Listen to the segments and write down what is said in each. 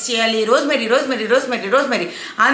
చేయాలి rosemary rosemary rosemary rosemary అన్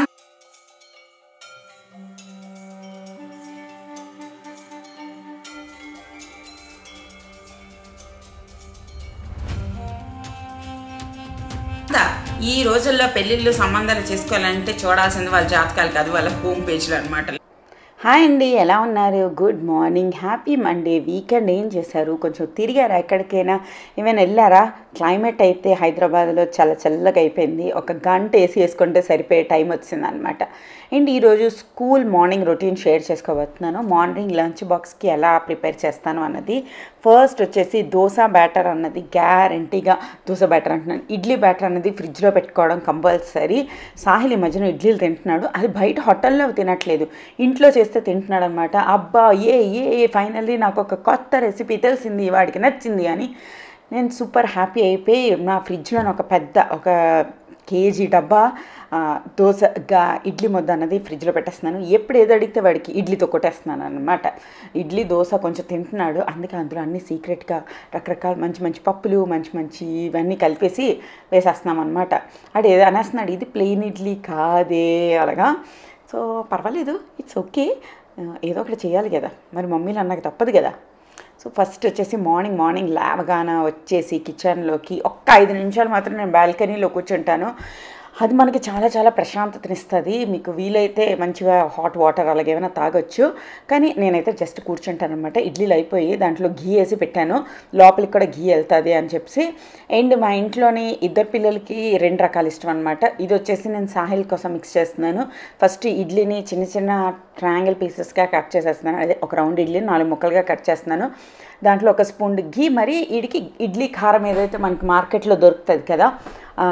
ఈ రోజుల్లో పెళ్ళిళ్ళు సంబంధాలు చేసుకోవాలంటే చూడాల్సింది వాళ్ళ జాతకాలు కాదు వాళ్ళ హోమ్ పేజ్లు అనమాట హాయ్ అండి ఎలా ఉన్నారు good morning happy Monday weekend ఏం చేశారు కొంచెం తిరిగారా ఎక్కడికైనా ఏమైనా వెళ్ళారా క్లైమేట్ అయితే హైదరాబాద్లో చాలా చల్లగా అయిపోయింది ఒక గంట ఏసీ వేసుకుంటే సరిపోయే టైం వచ్చింది అనమాట అండ్ ఈరోజు స్కూల్ మార్నింగ్ రొటీన్ షేర్ చేసుకోబోతున్నాను మార్నింగ్ లంచ్ బాక్స్కి ఎలా ప్రిపేర్ చేస్తాను అన్నది ఫస్ట్ వచ్చేసి దోశ బ్యాటర్ అన్నది గ్యారంటీగా దోశ బ్యాటర్ అంటున్నాను ఇడ్లీ బ్యాటర్ అన్నది ఫ్రిడ్జ్లో పెట్టుకోవడం కంపల్సరీ సాహిల్ ఈ మధ్యన ఇడ్లీలు తింటున్నాడు అది బయట హోటల్లో తినట్లేదు ఇంట్లో చేస్తే తింటున్నాడు అనమాట అబ్బా ఏ ఏ ఫైనల్లీ నాకు ఒక కొత్త రెసిపీ తెలిసింది వాడికి నచ్చింది అని నేను సూపర్ హ్యాపీ అయిపోయి నా ఫ్రిడ్జ్లో ఒక పెద్ద ఒక కేజీ డబ్బా ఆ, దోశ గా ఇడ్లీ ముద్ద అన్నది ఫ్రిడ్జ్లో పెట్టేస్తున్నాను ఎప్పుడు ఏది అడిగితే వాడికి ఇడ్లీతో కొట్టేస్తున్నాను అనమాట ఇడ్లీ దోశ కొంచెం తింటున్నాడు అందుకే అందులో అన్ని సీక్రెట్గా రకరకాల మంచి మంచి పప్పులు మంచి మంచి ఇవన్నీ కలిపేసి వేసేస్తున్నాం అనమాట అడు ఏదో అనేస్తున్నాడు ఇది ప్లెయిన్ ఇడ్లీ కాదే అలాగా సో పర్వాలేదు ఇట్స్ ఓకే ఏదో ఒకటి చేయాలి కదా మరి మమ్మీలు అన్నకి తప్పదు కదా సో ఫస్ట్ వచ్చేసి మార్నింగ్ మార్నింగ్ లేవగాన వచ్చేసి కిచెన్లోకి ఒక్క ఐదు నిమిషాలు మాత్రం నేను బాల్కనీలో కూర్చుంటాను అది మనకి చాలా చాలా ప్రశాంతతనిస్తుంది మీకు వీలైతే మంచిగా హాట్ వాటర్ అలాగే ఏమైనా తాగొచ్చు కానీ నేనైతే జస్ట్ కూర్చుంటాను అనమాట ఇడ్లీలు అయిపోయి దాంట్లో ఘీ వేసి పెట్టాను లోపలికి కూడా ఘీ వెళ్తుంది అని చెప్పి అండ్ మా ఇంట్లోని ఇద్దరు పిల్లలకి రెండు రకాలు ఇష్టం అనమాట ఇది వచ్చేసి నేను సాహిల్ కోసం మిక్స్ చేస్తున్నాను ఫస్ట్ ఇడ్లీని చిన్న చిన్న ట్రయాంగిల్ పీసెస్గా కట్ చేసేస్తున్నాను అదే ఒక రౌండ్ ఇడ్లీని నాలుగు ముక్కలుగా కట్ చేస్తున్నాను దాంట్లో ఒక స్పూన్ ఘీ మరి వీడికి ఇడ్లీ కారం ఏదైతే మనకి మార్కెట్లో దొరుకుతుంది కదా ఆ,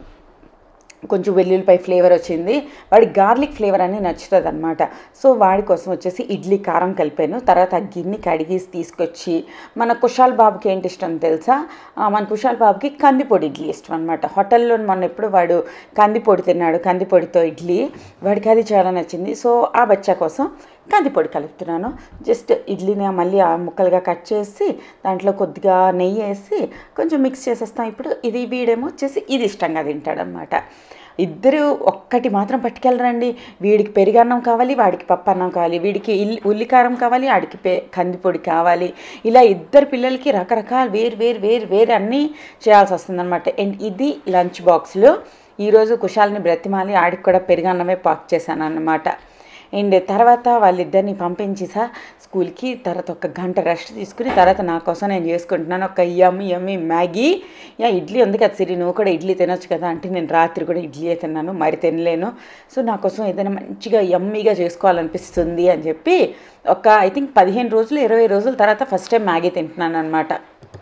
కొంచెం వెల్లుల్లిపై ఫ్లేవర్ వచ్చింది వాడి గార్లిక్ ఫ్లేవర్ అని నచ్చుతుంది అనమాట సో వాడి కోసం వచ్చేసి ఇడ్లీ కారం కలిపాను తర్వాత ఆ గిన్నె కడిగేసి తీసుకొచ్చి మన కుషాల్ బాబుకి ఏంటి ఇష్టం తెలుసా ఆ, మన కుషాల్ బాబుకి కందిపొడి ఇడ్లీ ఇష్టం అనమాట హోటల్లో మొన్న ఎప్పుడు వాడు కందిపొడి తిన్నాడు కందిపొడితో ఇడ్లీ వాడికి అది చాలా నచ్చింది సో ఆ బచ్చా కోసం కందిపొడి కలుపుతున్నాను జస్ట్ ఇడ్లీని మళ్ళీ ఆ ముక్కలుగా కట్ చేసి దాంట్లో కొద్దిగా నెయ్యి వేసి కొంచెం మిక్స్ చేసేస్తాం ఇప్పుడు ఇది వీడేమో వచ్చేసి ఇది ఇష్టంగా తింటాడనమాట ఇద్దరు ఒక్కటి మాత్రం పట్టుకెళ్ళరండి వీడికి పెరుగన్నం కావాలి వాడికి పప్పు అన్నం కావాలి వీడికి ఇల్ ఉల్లికారం కావాలి వాడికి పె కందిపొడి కావాలి ఇలా ఇద్దరు పిల్లలకి రకరకాల వేరు వేరు వేరు వేరు అన్నీ చేయాల్సి వస్తుందన్నమాట అండ్ ఇది లంచ్ బాక్స్లో ఈరోజు కుషాల్ని బ్రతిమాలి ఆడికి కూడా పెరుగన్నమే పాక్ చేశాను అన్నమాట అండ్ తర్వాత వాళ్ళిద్దరిని పంపించి సార్ స్కూల్కి తర్వాత ఒక గంట రెస్ట్ తీసుకుని తర్వాత నా కోసం నేను చేసుకుంటున్నాను ఒక yummy yummy Maggi yeah idli ఉంది కదా సిరి నువ్వు కూడా ఇడ్లీ తినొచ్చు కదా అంటే నేను రాత్రి కూడా ఇడ్లీ తిన్నాను మరి తినలేను సో నా కోసం ఏదైనా మంచిగా యమ్మీగా చేసుకోవాలనిపిస్తుంది అని చెప్పి ఒక ఐ థింక్ పదిహేను రోజులు ఇరవై రోజుల తర్వాత ఫస్ట్ టైం మ్యాగీ తింటున్నాను అనమాట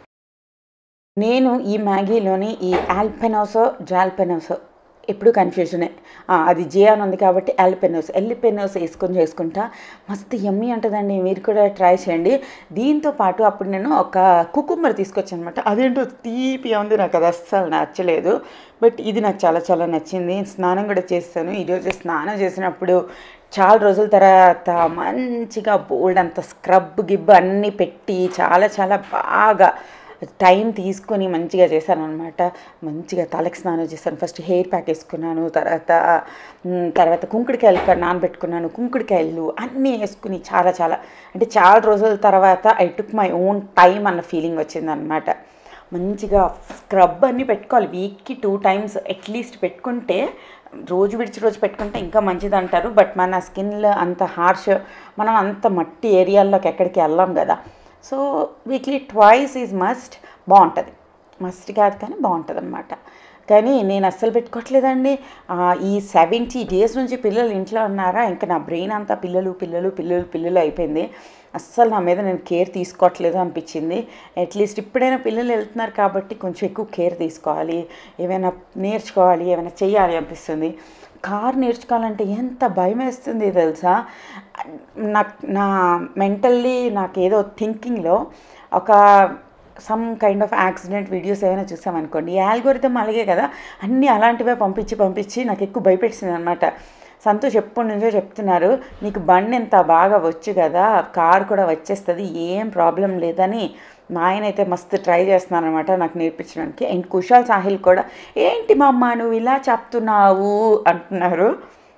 నేను ఈ మ్యాగీలోని ఈ ఆల్పెనోసో జాల్పెనోసో ఎప్పుడు కన్ఫ్యూజనే ఆ, అది జే అని ఉంది కాబట్టి ఆల్పెనోస్ ఎల్లిపెనోస్ వేసుకొని చేసుకుంటా మస్తు యమ్మీ ఉంటుందండి మీరు కూడా ట్రై చేయండి దీంతో పాటు అప్పుడు నేను ఒక కుకుంబర్ తీసుకొచ్చాను అనమాట అదేంటో తీపి ఉంది నాకు అది అస్సలు నచ్చలేదు బట్ ఇది నాకు చాలా చాలా నచ్చింది స్నానం కూడా చేస్తాను ఈరోజు స్నానం చేసినప్పుడు చాలా రోజుల తర్వాత మంచిగా బోల్డ్ అంత స్క్రబ్ గిబ్ అన్నీ పెట్టి చాలా చాలా బాగా టైం తీసుకొని మంచిగా చేశాను అనమాట మంచిగా తలకి స్నానం చేశాను ఫస్ట్ హెయిర్ ప్యాక్ వేసుకున్నాను తర్వాత మ్, తర్వాత కుంకుడికాయలు కూడా నానబెట్టుకున్నాను కుంకుడికాయలు అన్నీ వేసుకుని చాలా చాలా అంటే చాలా రోజుల తర్వాత I took my own time అన్న ఫీలింగ్ వచ్చిందనమాట మంచిగా స్క్రబ్ అన్నీ పెట్టుకోవాలి వీక్కి టూ టైమ్స్ అట్లీస్ట్ పెట్టుకుంటే రోజు విడిచి రోజు పెట్టుకుంటే ఇంకా మంచిది అంటారు బట్ మన స్కిన్లో అంత హార్ష్ మనం అంత మట్టి ఏరియాల్లోకి ఎక్కడికి వెళ్ళాం కదా so weekly twice is must బాగుంటుంది మస్ట్ కాదు కానీ బాగుంటుంది అనమాట కానీ నేను అస్సలు పెట్టుకోవట్లేదండి ఆ, ఈ సెవెంటీ డేస్ నుంచి పిల్లలు ఇంట్లో ఉన్నారా ఇంకా నా బ్రెయిన్ అంతా పిల్లలు పిల్లలు పిల్లలు పిల్లలు అయిపోయింది అస్సలు నా మీద నేను కేర్ తీసుకోవట్లేదు అనిపించింది అట్లీస్ట్ ఇప్పుడైనా పిల్లలు వెళ్తున్నారు కాబట్టి కొంచెం ఎక్కువ కేర్ తీసుకోవాలి ఏమైనా నేర్చుకోవాలి ఏమైనా చేయాలి అనిపిస్తుంది కార్ నేర్చుకోవాలంటే ఎంత భయం వేస్తుంది తెలుసా నాకు నా మెంటల్లీ నాకు ఏదో థింకింగ్లో ఒక some kind of accident videos ఏమైనా చూసామనుకోండి ఈ ఆల్గోరిథం అలాగే కదా అన్నీ అలాంటివే పంపించి పంపించి నాకు ఎక్కువ భయపెట్టింది అనమాట సంతోష్ ఎప్పటి నుంచో చెప్తున్నారు నీకు బండి ఎంత బాగా వచ్చు కదా కార్ కూడా వచ్చేస్తుంది ఏం ప్రాబ్లం లేదని మా ఆయన అయితే మస్తు ట్రై చేస్తున్నాను అనమాట నాకు నేర్పించడానికి అండ్ కుషాల్ సాహిల్ కూడా ఏంటి మా అమ్మ నువ్వు ఇలా చెప్తున్నావు అంటున్నారు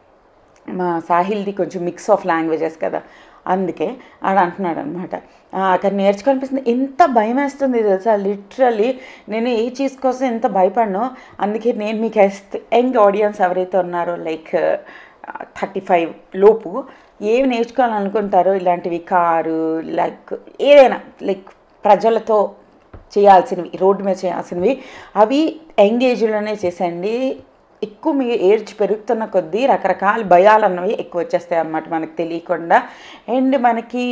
మా సాహిల్ది కొంచెం మిక్స్ ఆఫ్ లాంగ్వేజెస్ కదా అందుకే ఆడ అంటున్నాడు అనమాట అక్కడ నేర్చుకోనిపిస్తుంది ఎంత భయం వేస్తుంది తెలుసా లిటరలీ నేను ఏ చీజ్ కోసం ఎంత భయపడను అందుకే నేను మీకు యంగ్ ఆడియన్స్ ఎవరైతే ఉన్నారో లైక్ థర్టీ ఫైవ్ లోపు ఏమి నేర్చుకోవాలనుకుంటారో ఇలాంటివి కారు లైక్ ఏదైనా లైక్ ప్రజలతో చేయాల్సినవి రోడ్డు మీద చేయాల్సినవి అవి యంగ్ ఏజ్లోనే చేసేయండి ఎక్కువ మీ ఏజ్ పెరుగుతున్న కొద్దీ రకరకాల భయాలు అన్నవి ఎక్కువ వచ్చేస్తాయి అన్నమాట మనకు తెలియకుండా అండ్ మనకి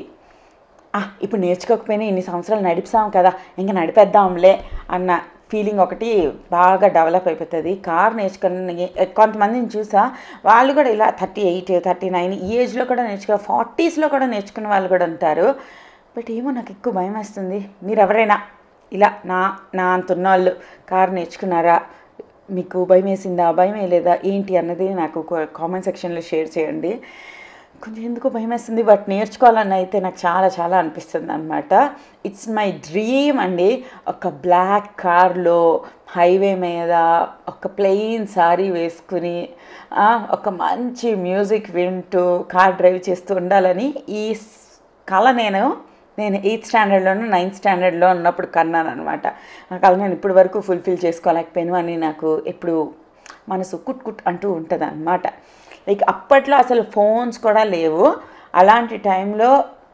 "ఆ, ఇప్పుడు నేర్చుకోకపోయినా ఇన్ని సంవత్సరాలు నడిపిస్తాం కదా ఇంకా నడిపేద్దాంలే అన్న ఫీలింగ్ ఒకటి బాగా డెవలప్ అయిపోతుంది కార్ నేర్చుకుని కొంతమందిని చూసా వాళ్ళు కూడా ఇలా థర్టీ ఎయిట్ థర్టీ నైన్ ఈ ఏజ్లో కూడా నేర్చుకో ఫార్టీస్లో కూడా నేర్చుకున్న వాళ్ళు కూడా ఉంటారు బట్ ఏమో నాకు ఎక్కువ భయం వేస్తుంది మీరు ఎవరైనా ఇలా నా నా అంత ఉన్నవాళ్ళు కార్ నేర్చుకున్నారా మీకు భయం వేసిందా భయం వేయలేదా ఏంటి అన్నది నాకు కామెంట్ సెక్షన్లో షేర్ చేయండి కొంచెం ఎందుకో భయం వేస్తుంది బట్ నేర్చుకోవాలని అయితే నాకు చాలా చాలా అనిపిస్తుంది అనమాట ఇట్స్ మై డ్రీమ్ అండి ఒక బ్లాక్ కార్లో హైవే మీద ఒక ప్లెయిన్ సారీ వేసుకుని ఆ, ఒక మంచి మ్యూజిక్ వింటూ కార్ డ్రైవ్ చేస్తూ ఉండాలని ఈ స్- కళ నేను నేను ఎయిత్ స్టాండర్డ్లోనూ నైన్త్ స్టాండర్డ్లో ఉన్నప్పుడు కన్నాను అనమాట ఆ కళ నేను ఇప్పటి వరకు ఫుల్ఫిల్ చేసుకోలేకపోయాను అని నాకు ఎప్పుడు మనసు కుట్ కుట్ అంటూ ఉంటుంది అనమాట లైక్ అప్పట్లో అసలు ఫోన్స్ కూడా లేవు అలాంటి టైంలో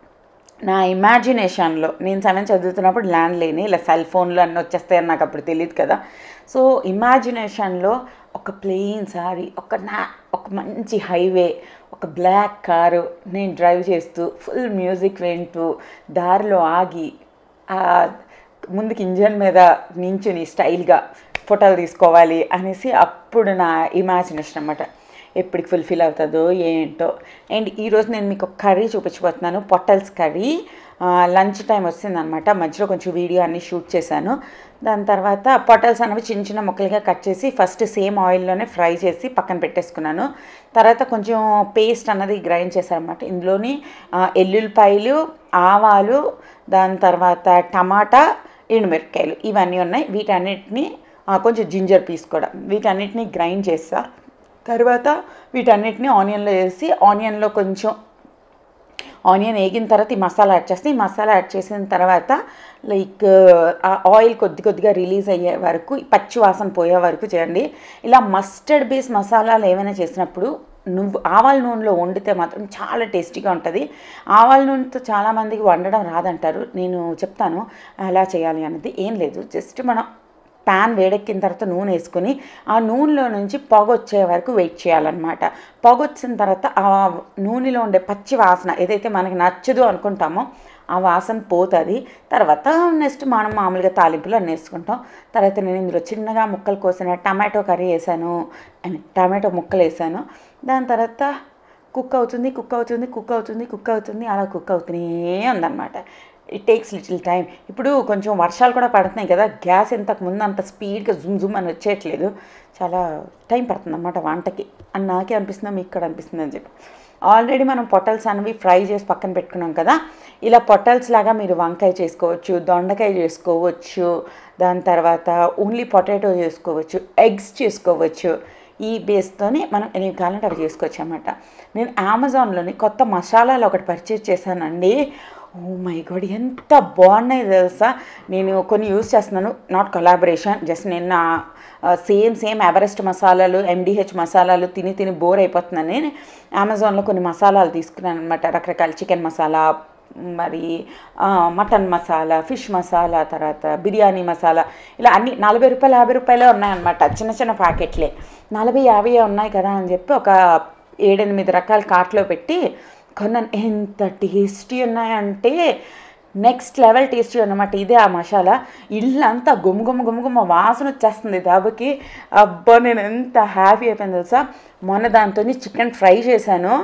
నా ఇమాజినేషన్లో నేను సెవెన్ చదువుతున్నప్పుడు ల్యాండ్ లేని ఇలా సెల్ ఫోన్లు అన్నీ వచ్చేస్తాయని నాకు అప్పుడు తెలియదు కదా సో ఇమాజినేషన్లో ఒక ప్లెయిన్ సారీ ఒక నా ఒక మంచి హైవే ఒక బ్లాక్ కారు నేను డ్రైవ్ చేస్తూ ఫుల్ మ్యూజిక్ వింటూ దారిలో ఆగి ఆ ముందుకి ఇంజన్ మీద నించుని స్టైల్గా ఫోటోలు తీసుకోవాలి అనేసి అప్పుడు నా ఇమాజినేషన్ అనమాట ఎప్పటికి ఫుల్ఫిల్ అవుతుందో ఏంటో అండ్ ఈరోజు నేను మీకు ఒక కర్రీ చూపించబోతున్నాను పొట్టల్స్ కర్రీ లంచ్ టైం వచ్చిందనమాట మధ్యలో కొంచెం వీడియో అన్ని షూట్ చేశాను దాని తర్వాత పొటల్స్ అనేవి చిన్న చిన్న ముక్కలుగా కట్ చేసి ఫస్ట్ సేమ్ ఆయిల్లోనే ఫ్రై చేసి పక్కన పెట్టేసుకున్నాను తర్వాత కొంచెం పేస్ట్ అన్నది గ్రైండ్ చేశాను అనమాట ఇందులోని ఆ, ఎల్లుల్లిపాయలు ఆవాలు దాని తర్వాత టమాటా ఎండుమిరపకాయలు ఇవన్నీ ఉన్నాయి వీటన్నిటిని ఆ, కొంచెం జింజర్ పీస్ కూడా వీటన్నిటిని గ్రైండ్ చేస్తా తర్వాత వీటన్నిటిని ఆనియన్లో వేసి ఆనియన్లో కొంచెం ఆనియన్ వేగిన తర్వాత ఈ మసాలా యాడ్ చేస్తే ఈ మసాలా యాడ్ చేసిన తర్వాత లైక్ ఆ ఆయిల్ కొద్ది కొద్దిగా రిలీజ్ అయ్యే వరకు ఈ పచ్చి వాసన పోయే వరకు చేయండి ఇలా మస్టర్డ్ బేస్ మసాలాలు ఏమైనా చేసినప్పుడు నువ్వు ఆవాల నూనెలో వండితే మాత్రం చాలా టేస్టీగా ఉంటుంది ఆవాల నూనెతో చాలామందికి వండడం రాదంటారు నేను చెప్తాను ఎలా చేయాలి అన్నది ఏం లేదు జస్ట్ మనం ప్యాన్ వేడెక్కిన తర్వాత నూనె వేసుకొని ఆ నూనెలో నుంచి పొగ వచ్చే వరకు వెయిట్ చేయాలన్నమాట పొగ వచ్చిన తర్వాత ఆ నూనెలో ఉండే పచ్చి వాసన ఏదైతే మనకి నచ్చదు అనుకుంటామో ఆ వాసన పోతుంది తర్వాత నెక్స్ట్ మనం మామూలుగా తాలింపులు అన్నీ వేసుకుంటాం తర్వాత నేను ఇందులో చిన్నగా ముక్కలు కోసిన టమాటో కర్రీ వేసాను ఐ మీన్ టమాటో ముక్కలు వేసాను దాని తర్వాత కుక్ అవుతుంది కుక్ అవుతుంది కుక్ అవుతుంది కుక్ అవుతుంది అలా కుక్ అవుతూనే ఉందన్నమాట ఇట్ టేక్స్ లిటిల్ టైం ఇప్పుడు కొంచెం వర్షాలు కూడా పడుతున్నాయి కదా గ్యాస్ ఇంతకు ముందు అంత స్పీడ్గా జుమ్ జుమ్ అని వచ్చేయట్లేదు చాలా టైం పడుతుంది అన్నమాట వంటకి అని నాకే అనిపిస్తుందా మీకు ఇక్కడ అనిపిస్తుంది అని చెప్పి ఆల్రెడీ మనం పొటల్స్ అనేవి ఫ్రై చేసి పక్కన పెట్టుకున్నాం కదా ఇలా పొటల్స్ లాగా మీరు వంకాయ చేసుకోవచ్చు దొండకాయ చేసుకోవచ్చు దాని తర్వాత ఓన్లీ పొటాటో చేసుకోవచ్చు ఎగ్స్ చేసుకోవచ్చు ఈ బేస్తోనే మనం ఎన్ని కావాలంటే అవి చేసుకోవచ్చు అనమాట నేను అమెజాన్లోని కొత్త మసాలాలు ఒకటి పర్చేజ్ చేశానండి ఓ మై గాడ్ ఎంత బాగున్నాయి తెలుసా నేను కొన్ని యూస్ చేస్తున్నాను నాట్ కొలాబరేషన్ జస్ట్ నేను నా సేమ్ సేమ్ ఎవరెస్ట్ మసాలాలు ఎండిహెచ్ మసాలాలు తిని తిని బోర్ అయిపోతున్నాను అమెజాన్లో కొన్ని మసాలాలు తీసుకున్నాను అనమాట రకరకాల చికెన్ మసాలా మరి ఆ, మటన్ మసాలా ఫిష్ మసాలా తర్వాత బిర్యానీ మసాలా ఇలా అన్ని నలభై రూపాయలు యాభై రూపాయలే ఉన్నాయన్నమాట చిన్న చిన్న ప్యాకెట్లే నలభై యాభై ఉన్నాయి కదా అని చెప్పి ఒక ఏడెనిమిది రకాల కార్ట్లో పెట్టి కొన్నాను ఎంత టేస్టీ ఉన్నాయంటే నెక్స్ట్ లెవెల్ టేస్టీ అన్నమాట ఇదే ఆ మసాలా ఇల్లంతా గుమ్ గుమ్ గుమ్ గుమ్మ వాసన వచ్చేస్తుంది దాబకి అబ్బా నేను ఎంత హ్యాపీ అయిపోయింది తెలుసా మొన్న దాంతో చికెన్ ఫ్రై చేశాను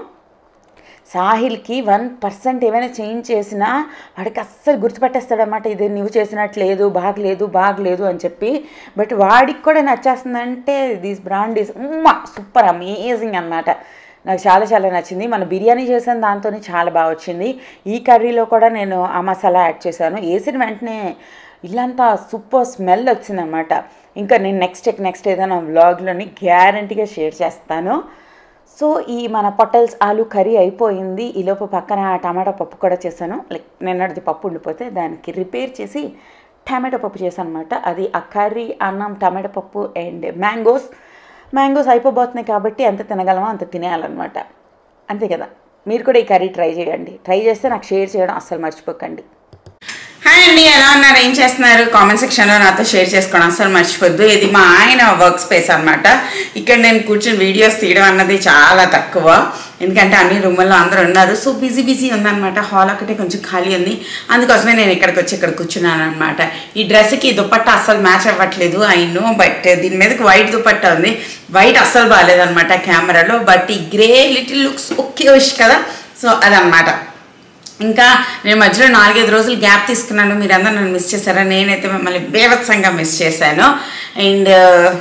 సాహిల్కి వన్ పర్సెంట్ ఏమైనా చేంజ్ చేసినా వాడికి అస్సలు గుర్తుపెట్టేస్తాడనమాట ఇది నువ్వు చేసినట్లేదు బాగలేదు బాగలేదు అని చెప్పి బట్ వాడికి కూడా నచ్చేస్తుందంటే దిస్ బ్రాండ్ ఈస్ ఉమ్మా సూపర్ అమేజింగ్ అనమాట నాకు చాలా చాలా నచ్చింది మన బిర్యానీ చేసిన దాంతోనే చాలా బాగా వచ్చింది ఈ కర్రీలో కూడా నేను ఆ మసాలా యాడ్ చేశాను వేసిన వెంటనే ఇల్లంతా సూపర్ స్మెల్ వచ్చిందనమాట ఇంకా నేను నెక్స్ట్ నెక్స్ట్ ఏదైనా వ్లాగ్లోని గ్యారంటీగా షేర్ చేస్తాను సో ఈ మన పొట్టల్స్ ఆలు కర్రీ అయిపోయింది ఈలోపు పక్కన టమాటా పప్పు కూడా చేశాను లైక్ నిన్నటిది పప్పు ఉండిపోతే దానికి రిపేర్ చేసి టమాటో పప్పు చేశాను అనమాట అది ఆ కర్రీ అన్నం టమాటో పప్పు అండ్ మ్యాంగోస్ మ్యాంగోస్ అయిపోబోతున్నాయి కాబట్టి ఎంత తినగలమో అంత తినేయాలన్నమాట అంతే కదా మీరు కూడా ఈ కర్రీ ట్రై చేయండి ట్రై చేస్తే నాకు షేర్ చేయడం అస్సలు మర్చిపోకండి హాయ్ అండి ఎలా ఉన్నారు ఏం చేస్తున్నారు కామెంట్ సెక్షన్లో నాతో షేర్ చేసుకోవడం అసలు మర్చిపోద్దు ఇది మా ఆయన వర్క్ స్పేస్ అనమాట ఇక్కడ నేను కూర్చొని వీడియోస్ తీయడం అన్నది చాలా తక్కువ ఎందుకంటే అన్ని రూముల్లో అందరూ ఉన్నారు సో బిజీ బిజీ ఉందన్నమాట హాల్ ఒకటే కొంచెం ఖాళీ ఉంది అందుకోసమే నేను ఇక్కడికి వచ్చి ఇక్కడ కూర్చున్నాను అనమాట ఈ డ్రెస్కి దుపట్టా అస్సలు మ్యాచ్ అవ్వట్లేదు ఐ నో బట్ దీని మీదకి వైట్ దుపట్టా ఉంది వైట్ అస్సలు బాగాలేదన్నమాట కెమెరాలో బట్ ఈ గ్రే లిటిల్ లుక్స్ ఓకే కదా సో అదనమాట ఇంకా నేను మధ్యలో నాలుగైదు రోజులు గ్యాప్ తీసుకున్నాను మీరు అందరూ నన్ను మిస్ చేశారా నేనైతే మిమ్మల్ని బేవత్సంగా మిస్ చేశాను అండ్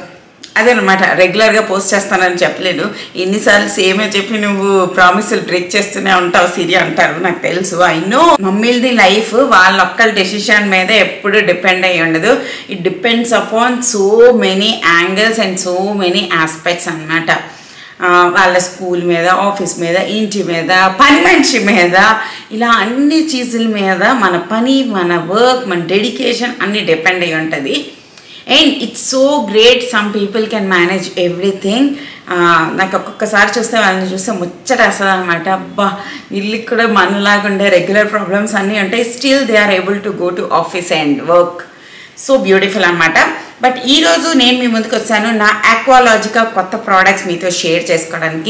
అదనమాట రెగ్యులర్గా పోస్ట్ చేస్తానని చెప్పలేను ఎన్నిసార్లు సేమే చెప్పి నువ్వు ప్రామిసులు బ్రేక్ చేస్తూనే ఉంటావు సిరి అంటారు నాకు తెలుసు ఐ నో మమ్మీలది లైఫ్ వాళ్ళ ఒక్కరి డెసిషన్ మీద ఎప్పుడు డిపెండ్ అయ్యి ఉండదు it depends upon so many angles and so many aspects అనమాట ఆ, వాళ్ళ స్కూల్ మీద ఆఫీస్ మీద ఇంటి మీద పని మనిషి మీద ఇలా అన్ని చీజుల మీద మన పని మన వర్క్ మన డెడికేషన్ అన్ని డిపెండ్ అయి ఉంటుంది and it's so great some people can manage everything నాకు ఒక్కొక్కసారి చూస్తే వాళ్ళని చూస్తే ముచ్చట వస్తుంది అనమాట అబ్బా వీళ్ళకి కూడా మనలాగా ఉండే రెగ్యులర్ ప్రాబ్లమ్స్ అన్నీ ఉంటాయి still they are able to go to office and work so beautiful అనమాట బట్ ఈరోజు నేను మీ ముందుకు వచ్చాను నా ఆక్వాలాజికా కొత్త ప్రోడక్ట్స్ మీతో షేర్ చేసుకోవడానికి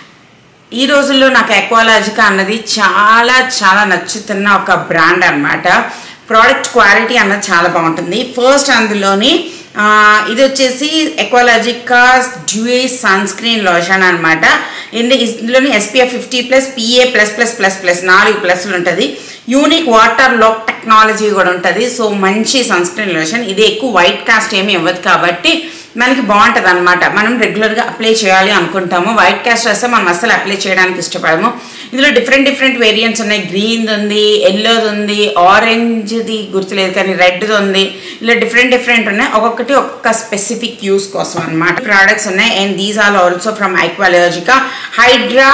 ఈ రోజుల్లో నాకు ఎక్వాలాజికా అన్నది చాలా చాలా నచ్చుతున్న ఒక బ్రాండ్ అన్నమాట ప్రోడక్ట్ క్వాలిటీ అన్నది చాలా బాగుంటుంది ఫస్ట్ అందులోని ఆ, ఇది వచ్చేసి Aqualogica dewy sunscreen lotion అనమాట ఇందులోని SPF fifty plus PA plus plus plus plus నాలుగు ప్లస్లు ఉంటుంది యూనిక్ వాటర్ లాక్ టెక్నాలజీ కూడా ఉంటుంది సో మంచి సన్ స్క్రీన్ లోషన్ ఇది ఎక్కువ వైట్ కాస్ట్ ఏమీ ఇవ్వదు కాబట్టి మనకి బాగుంటుంది అనమాట మనం రెగ్యులర్గా అప్లై చేయాలి అనుకుంటాము వైట్ క్యాస్ట్ వస్తే మనం అస్సలు అప్లై చేయడానికి ఇష్టపడము ఇందులో డిఫరెంట్ డిఫరెంట్ వేరియంట్స్ ఉన్నాయి గ్రీన్ ఉంది ఎల్లోది ఉంది ఆరెంజ్ది గుర్తులేదు కానీ రెడ్ది ఉంది ఇలా డిఫరెంట్ డిఫరెంట్ ఉన్నాయి ఒక్కొక్కటి ఒక్కొక్క స్పెసిఫిక్ యూస్ కోసం అనమాట ప్రోడక్ట్స్ ఉన్నాయి and these are also from Aqualogica hydra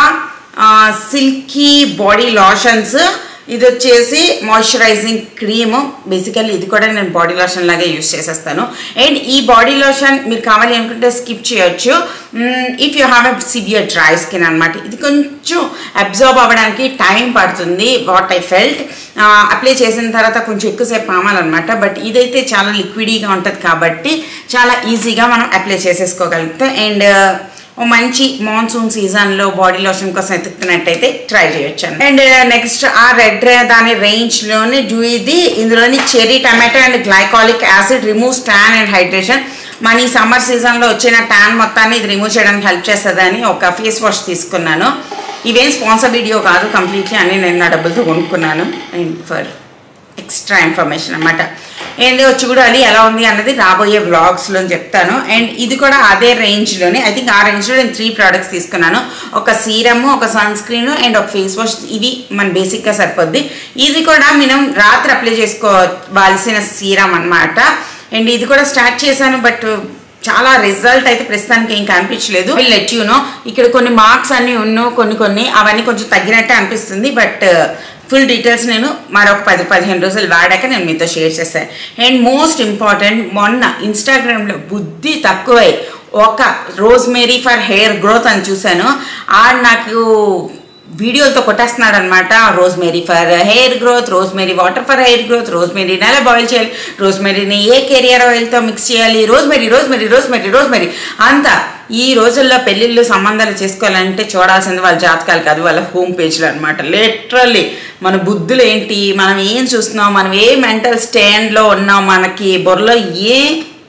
silky body lotions ఇది వచ్చేసి మాయిశ్చరైజింగ్ క్రీమ్ బేసికల్లీ ఇది కూడా నేను బాడీ లోషన్ లాగే యూస్ చేసేస్తాను అండ్ ఈ బాడీ లోషన్ మీరు కావాలి అనుకుంటే స్కిప్ చేయొచ్చు if you have a severe dry skin అనమాట ఇది కొంచెం అబ్జర్వ్ అవ్వడానికి టైం పడుతుంది వాట్ ఐ ఫెల్ట్ అప్లై చేసిన తర్వాత కొంచెం ఎక్కువసేపు పామాలన్నమాట బట్ ఇదైతే చాలా లిక్విడీగా ఉంటుంది కాబట్టి చాలా ఈజీగా మనం అప్లై చేసేసుకోగలుగుతాం అండ్ ఓ మంచి మాన్సూన్ సీజన్లో బాడీ లోషన్ కోసం ఎత్తుకున్నట్టయితే ట్రై చేయొచ్చు అండ్ నెక్స్ట్ ఆ రెడ్ దాని రేంజ్లోని జూయిది ఇందులోని cherry tomato and glycolic acid removes tan and hydration మన ఈ సమ్మర్ సీజన్లో వచ్చిన ట్యాన్ మొత్తాన్ని ఇది రిమూవ్ చేయడానికి హెల్ప్ చేస్తుందని ఒక ఫేస్ వాష్ తీసుకున్నాను ఇవేం స్పాన్సర్ వీడియో కాదు కంప్లీట్లీ అన్ని నేను నా డబ్బులతో కొనుక్కున్నాను అండ్ ఫర్ ఎక్స్ట్రా ఇన్ఫర్మేషన్ అనమాట అండ్ చూడాలి ఎలా ఉంది అన్నది రాబోయే వ్లాగ్స్లో చెప్తాను అండ్ ఇది కూడా అదే రేంజ్లోనే ఐ థింక్ ఆ రేంజ్లో నేను త్రీ ప్రోడక్ట్స్ తీసుకున్నాను ఒక సీరమ్ ఒక సన్ స్క్రీన్ అండ్ ఒక ఫేస్ వాష్ ఇవి మన బేసిక్గా సరిపోద్ది ఇది కూడా మనం రాత్రి అప్లై చేసుకోవాల్సిన సీరం అన్నమాట అండ్ ఇది కూడా స్టార్ట్ చేశాను బట్ చాలా రిజల్ట్ అయితే ప్రస్తుతానికి ఏం కనిపించలేదు లెట్ యూ నో ఇక్కడ కొన్ని మార్క్స్ అన్ని ఉన్ను కొన్ని కొన్ని అవన్నీ కొంచెం తగ్గినట్టే అనిపిస్తుంది బట్ ఫుల్ డీటెయిల్స్ నేను మరొక పది పదిహేను రోజులు వాడాక నేను మీతో షేర్ చేశాను అండ్ మోస్ట్ ఇంపార్టెంట్ మొన్న ఇన్స్టాగ్రామ్లో బుద్ధి తక్కువై ఒక rosemary for hair growth అని చూశాను ఆడు నాకు వీడియోలతో కొట్టేస్తున్నాడు అనమాట rosemary for hair growth rosemary water for hair growth rosemary నెల బాయిల్ చేయాలి రోజ్ మేరీని ఏ కెరియర్ ఆయిల్తో మిక్స్ చేయాలి rosemary rosemary rosemary rosemary అంతా ఈ రోజుల్లో పెళ్ళిళ్ళు సంబంధాలు చేసుకోవాలంటే చూడాల్సింది వాళ్ళ జాతకాలు కాదు వాళ్ళ హోమ్ పేజ్లు అనమాట లిటరల్లీ మన బుద్ధులు ఏంటి మనం ఏం చూస్తున్నాం మనం ఏ మెంటల్ స్టాండ్లో ఉన్నాం మనకి బుర్రలో ఏ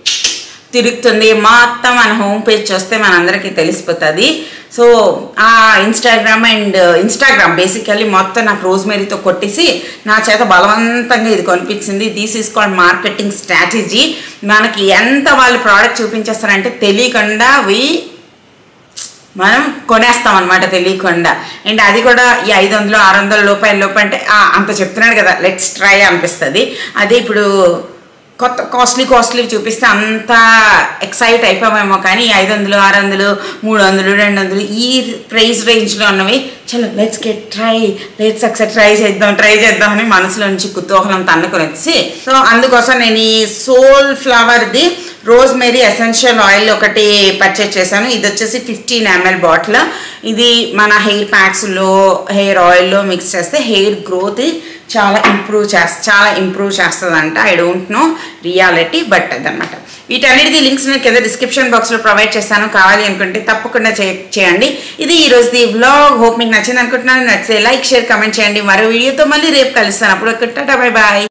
తిరుగుతుంది మొత్తం మన హోమ్ పేజ్ చూస్తే మనందరికీ తెలిసిపోతుంది సో ఆ ఇన్స్టాగ్రామ్ అండ్ ఇన్స్టాగ్రామ్ బేసికల్లీ మొత్తం నాకు రోజ్మేరీతో కొట్టేసి నా చేత బలవంతంగా ఇది కొనిపించింది this is called marketing strategy మనకి ఎంత వాళ్ళు ప్రోడక్ట్ చూపించేస్తారంటే తెలియకుండా వి మనం కొనేస్తాం అనమాట తెలియకుండా అండ్ అది కూడా ఈ ఐదు వందలు ఆరు వందల రూపాయల లోపు అంటే "ఆ, అంత చెప్తున్నాడు కదా లెట్స్ ట్రై అనిపిస్తుంది అదే ఇప్పుడు కొత్త కాస్ట్లీ కాస్ట్లీ చూపిస్తే అంత ఎక్సైట్ అయిపోయామేమో కానీ ఐదు వందలు ఆరు వందలు మూడు వందలు రెండు వందలు ఈ ప్రైస్ రేంజ్లో ఉన్నవి చలో లెట్స్ గెట్ ట్రై లెట్స్ ఒకసారి ట్రై చేద్దాం ట్రై చేద్దాం అని మనసులో నుంచి కుతూహలం తన్నుకొని వచ్చి సో అందుకోసం నేను ఈ సోల్ ఫ్లవర్ది రోజ్ మేరీ ఎసెన్షియల్ ఆయిల్ ఒకటి పర్చేజ్ చేశాను ఇది వచ్చేసి ఫిఫ్టీన్ ఎంఎల్ బాటిల్ ఇది మన హెయిర్ ప్యాక్స్లో హెయిర్ ఆయిల్లో మిక్స్ చేస్తే హెయిర్ గ్రోత్ చాలా ఇంప్రూవ్ చేస్త చాలా ఇంప్రూవ్ చేస్తుందంట I don't know reality but అదనమాట వీటన్నిటిది లింక్స్ నేను కింద డిస్క్రిప్షన్ బాక్స్లో ప్రొవైడ్ చేస్తాను కావాలి అనుకుంటే తప్పకుండా చే- చేయండి ఇది ఈ రోజుది వ్లాగ్ హోప్ మీకు నచ్చింది అనుకుంటున్నాను నచ్చితే లైక్ షేర్ కమెంట్ చేయండి మరో వీడియోతో మళ్ళీ రేపు కలుస్తాను అప్పుడు టాటా బై బాయ్